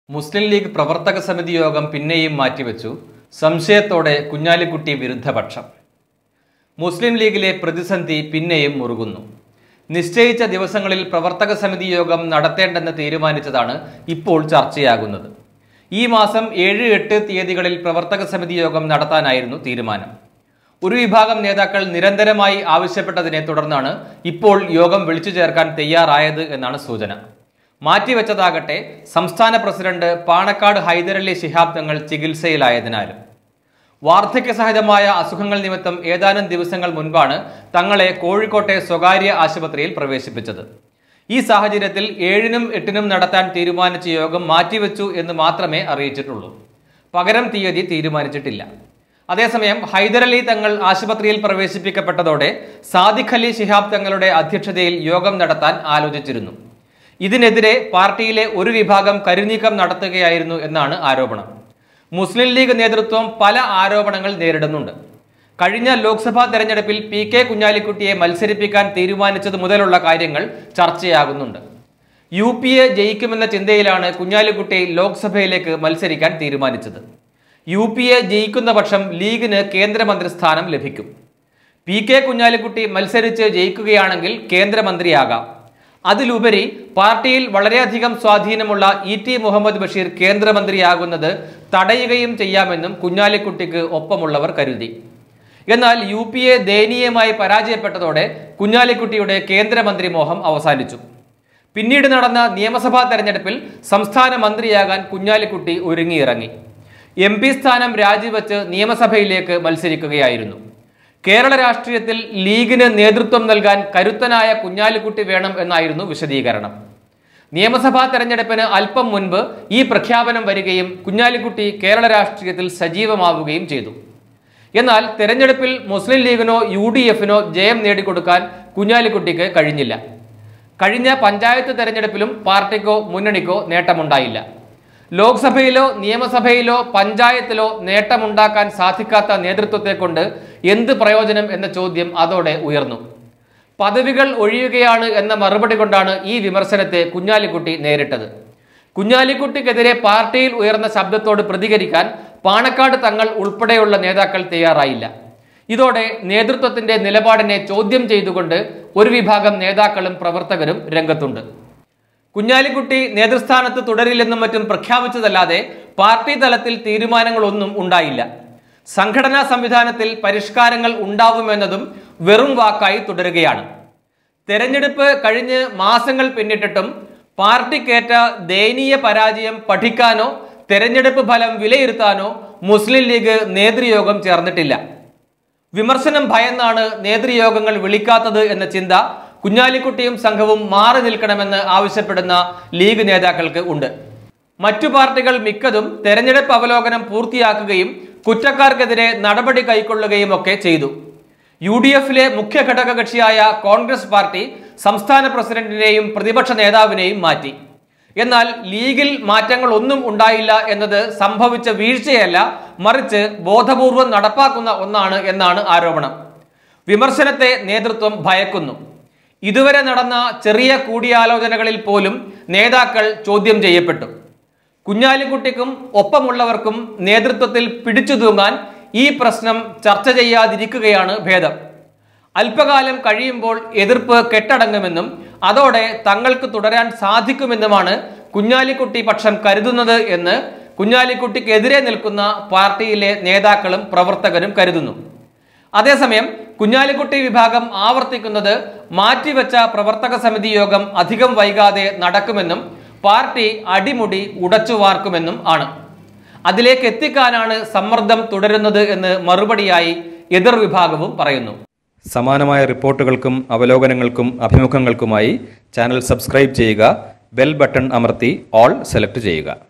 മുസ്ലിം league പ്രവർത്തക സമിതി യോഗം പിന്നെയും മാറ്റിവെച്ചു സംശയത്തോടെ കുഞ്ഞാലിക്കുട്ടി വിരുദ്ധപക്ഷം മുസ്ലിം ലീഗിലെ പ്രതിസന്ധി പിന്നെയും മുറുകുന്നു നിശ്ചയിച്ച ദിവസങ്ങളിൽ പ്രവർത്തക സമിതി യോഗം നടത്തേണ്ടെന്ന് തീരുമാനിച്ചതാണ് ഇപ്പോൾ ചർച്ചയാകുന്നത് ഈ മാസം ഏഴ് എട്ട് തീയതികളിൽ പ്രവർത്തക സമിതി യോഗം നടത്താനായിരുന്നു തീരുമാനം ഒരു വിഭാഗം നേതാക്കൾ നിരന്തരമായി ആവശ്യപ്പെട്ടതിനെ തുടർന്നാണ് ഇപ്പോൾ യോഗം വിളിച്ചു ചേർക്കാൻ തയ്യാറായത് എന്നാണ് സൂചന മാറ്റിവെച്ചതാകട്ടെ സംസ്ഥാന പ്രസിഡന്റ് പാണക്കാട് ഹൈദരലി ശിഹാബ് തങ്ങൾ ചികിത്സയിലായതിനാലും വാർദ്ധക്യസഹജമായ അസുഖങ്ങൾ നിമിത്തം ഏതാനും ദിവസങ്ങൾ മുൻപാണ് തങ്ങളെ കോഴിക്കോട്ടെ സ്വകാര്യ ആശുപത്രിയിൽ പ്രവേശിപ്പിച്ചത് ഈ സാഹചര്യത്തിൽ ഏഴിനും എട്ടിനും നടത്താൻ തീരുമാനിച്ച യോഗം മാറ്റിവെച്ചു എന്ന് മാത്രമേ അറിയിച്ചിട്ടുള്ളൂ പകരം തീയതി തീരുമാനിച്ചിട്ടില്ല അതേസമയം ഹൈദരലി തങ്ങൾ ആശുപത്രിയിൽ പ്രവേശിപ്പിക്കപ്പെട്ടതോടെ സാദിഖ് അലി ശിഹാബ് തങ്ങളുടെ അധ്യക്ഷതയിൽ യോഗം നടത്താൻ ആലോചിച്ചിരുന്നു ഇതിനെതിരെ പാർട്ടിയിലെ ഒരു വിഭാഗം കരുനീക്കം നടത്തുകയായിരുന്നു എന്നാണ് ആരോപണം മുസ്ലിം ലീഗ് നേതൃത്വം പല ആരോപണങ്ങൾ നേരിടുന്നുണ്ട് കഴിഞ്ഞ ലോക്സഭാ തെരഞ്ഞെടുപ്പിൽ പി കെ കുഞ്ഞാലിക്കുട്ടിയെ മത്സരിപ്പിക്കാൻ തീരുമാനിച്ചത് മുതലുള്ള കാര്യങ്ങൾ ചർച്ചയാകുന്നുണ്ട് യു പി എ ജയിക്കുമെന്ന ചിന്തയിലാണ് കുഞ്ഞാലിക്കുട്ടി ലോക്സഭയിലേക്ക് മത്സരിക്കാൻ തീരുമാനിച്ചത് യു പി എ ജയിക്കുന്ന പക്ഷം ലീഗിന് കേന്ദ്രമന്ത്രി സ്ഥാനം ലഭിക്കും പി കെ കുഞ്ഞാലിക്കുട്ടി മത്സരിച്ച് ജയിക്കുകയാണെങ്കിൽ കേന്ദ്രമന്ത്രിയാകാം അതിലുപരി പാർട്ടിയിൽ വളരെയധികം സ്വാധീനമുള്ള ഇ ടി മുഹമ്മദ് ബഷീർ കേന്ദ്രമന്ത്രിയാകുന്നത് തടയുകയും ചെയ്യാമെന്നും കുഞ്ഞാലിക്കുട്ടിക്ക് ഒപ്പമുള്ളവർ കരുതി എന്നാൽ യു പി എ ദയനീയമായി പരാജയപ്പെട്ടതോടെ കുഞ്ഞാലിക്കുട്ടിയുടെ കേന്ദ്രമന്ത്രി മോഹം അവസാനിച്ചു പിന്നീട് നടന്ന നിയമസഭാ തെരഞ്ഞെടുപ്പിൽ സംസ്ഥാന മന്ത്രിയാകാൻ കുഞ്ഞാലിക്കുട്ടി ഒരുങ്ങിയിറങ്ങി എം പി സ്ഥാനം രാജിവെച്ച് നിയമസഭയിലേക്ക് മത്സരിക്കുകയായിരുന്നു കേരള രാഷ്ട്രീയത്തിൽ ലീഗിന് നേതൃത്വം നൽകാൻ കരുത്തനായ കുഞ്ഞാലിക്കുട്ടി വേണം എന്നായിരുന്നു വിശദീകരണം നിയമസഭാ തെരഞ്ഞെടുപ്പിന് അല്പം മുൻപ് ഈ പ്രഖ്യാപനം വരികയും കുഞ്ഞാലിക്കുട്ടി കേരള രാഷ്ട്രീയത്തിൽ സജീവമാവുകയും ചെയ്തു എന്നാൽ തെരഞ്ഞെടുപ്പിൽ മുസ്ലിം ലീഗിനോ യു ഡി എഫിനോ ജയം നേടിക്കൊടുക്കാൻ കുഞ്ഞാലിക്കുട്ടിക്ക് കഴിഞ്ഞില്ല കഴിഞ്ഞ പഞ്ചായത്ത് തെരഞ്ഞെടുപ്പിലും പാർട്ടിക്കോ മുന്നണിക്കോ നേട്ടമുണ്ടായില്ല ലോക്സഭയിലോ നിയമസഭയിലോ പഞ്ചായത്തിലോ നേട്ടമുണ്ടാക്കാൻ സാധിക്കാത്ത നേതൃത്വത്തെ കൊണ്ട് എന്ത് പ്രയോജനം എന്ന ചോദ്യം അതോടെ ഉയർന്നു പദവികൾ ഒഴിയുകയാണ് എന്ന മറുപടി കൊണ്ടാണ് ഈ വിമർശനത്തെ കുഞ്ഞാലിക്കുട്ടി നേരിട്ടത് കുഞ്ഞാലിക്കുട്ടിക്കെതിരെ പാർട്ടിയിൽ ഉയർന്ന ശബ്ദത്തോട് പ്രതികരിക്കാൻ പാണക്കാട് തങ്ങൾ ഉൾപ്പെടെയുള്ള നേതാക്കൾ തയ്യാറായില്ല ഇതോടെ നേതൃത്വത്തിന്റെ നിലപാടിനെ ചോദ്യം ചെയ്തുകൊണ്ട് ഒരു വിഭാഗം നേതാക്കളും പ്രവർത്തകരും രംഗത്തുണ്ട് കുഞ്ഞാലിക്കുട്ടി നേതൃസ്ഥാനത്ത് തുടരില്ലെന്നും മറ്റും പ്രഖ്യാപിച്ചതല്ലാതെ പാർട്ടി തലത്തിൽ തീരുമാനങ്ങളൊന്നും ഉണ്ടായില്ല സംഘടനാ സംവിധാനത്തിൽ പരിഷ്കാരങ്ങൾ ഉണ്ടാവുമെന്നതും വെറും വാക്കായി തുടരുകയാണ് തെരഞ്ഞെടുപ്പ് കഴിഞ്ഞ് മാസങ്ങൾ പിന്നിട്ടിട്ടും പാർട്ടിക്കേറ്റ ദയനീയ പരാജയം പഠിക്കാനോ തെരഞ്ഞെടുപ്പ് ഫലം വിലയിരുത്താനോ മുസ്ലിം ലീഗ് നേതൃയോഗം ചേർന്നിട്ടില്ല വിമർശനം ഭയന്നാണ് നേതൃയോഗങ്ങൾ വിളിക്കാത്തത് എന്ന ചിന്ത കുഞ്ഞാലിക്കുട്ടിയും സംഘവും മാറി നിൽക്കണമെന്ന് ആവശ്യപ്പെടുന്ന ലീഗ് നേതാക്കൾക്ക് ഉണ്ട് മറ്റു പാർട്ടികൾ മിക്കതും തെരഞ്ഞെടുപ്പ് അവലോകനം പൂർത്തിയാക്കുകയും കുറ്റക്കാർക്കെതിരെ നടപടി കൈക്കൊള്ളുകയും ഒക്കെ ചെയ്തു യു ഡി എഫിലെ മുഖ്യ ഘടക കക്ഷിയായ കോൺഗ്രസ് പാർട്ടി സംസ്ഥാന പ്രസിഡന്റിനെയും പ്രതിപക്ഷ നേതാവിനെയും മാറ്റി എന്നാൽ ലീഗിൽ മാറ്റങ്ങൾ ഒന്നും ഉണ്ടായില്ല എന്നത് സംഭവിച്ച വീഴ്ചയല്ല മറിച്ച് ബോധപൂർവം നടപ്പാക്കുന്ന ഒന്നാണ് എന്നാണ് ആരോപണം വിമർശനത്തെ നേതൃത്വം ഭയക്കുന്നു ഇതുവരെ നടന്ന ചെറിയ കൂടിയാലോചനകളിൽ പോലും നേതാക്കൾ ചോദ്യം ചെയ്യപ്പെട്ടു കുഞ്ഞാലിക്കുട്ടിക്കും ഒപ്പമുള്ളവർക്കും നേതൃത്വത്തിൽ പിടിച്ചു തൂങ്ങാൻ ഈ പ്രശ്നം ചർച്ച ചെയ്യാതിരിക്കുകയാണ് ഭേദം അല്പകാലം കഴിയുമ്പോൾ എതിർപ്പ് കെട്ടടങ്ങുമെന്നും അതോടെ തങ്ങൾക്ക് തുടരാൻ സാധിക്കുമെന്നുമാണ് കുഞ്ഞാലിക്കുട്ടി പക്ഷം കരുതുന്നത് എന്ന് കുഞ്ഞാലിക്കുട്ടിക്കെതിരെ നിൽക്കുന്ന പാർട്ടിയിലെ നേതാക്കളും പ്രവർത്തകരും കരുതുന്നു അതേസമയം കുഞ്ഞാലിക്കുട്ടി വിഭാഗം ആവർത്തിക്കുന്നത് മാറ്റിവെച്ച പ്രവർത്തക സമിതി യോഗം അധികം വൈകാതെ നടക്കുമെന്നും പാർട്ടി അടിമുടി ഉടച്ചു വാർക്കുമെന്നും ആണ് അതിലേക്ക് എത്തിക്കാനാണ് സമ്മർദ്ദം തുടരുന്നത് എന്ന് മറുപടിയായി എതിർ വിഭാഗവും പറയുന്നു സമാനമായ റിപ്പോർട്ടുകൾക്കും അവലോകനങ്ങൾക്കും അഭിമുഖങ്ങൾക്കുമായി ചാനൽ സബ്സ്ക്രൈബ് ചെയ്യുക ബെൽ ബട്ടൺ അമർത്തി ഓൾ സെലക്ട് ചെയ്യുക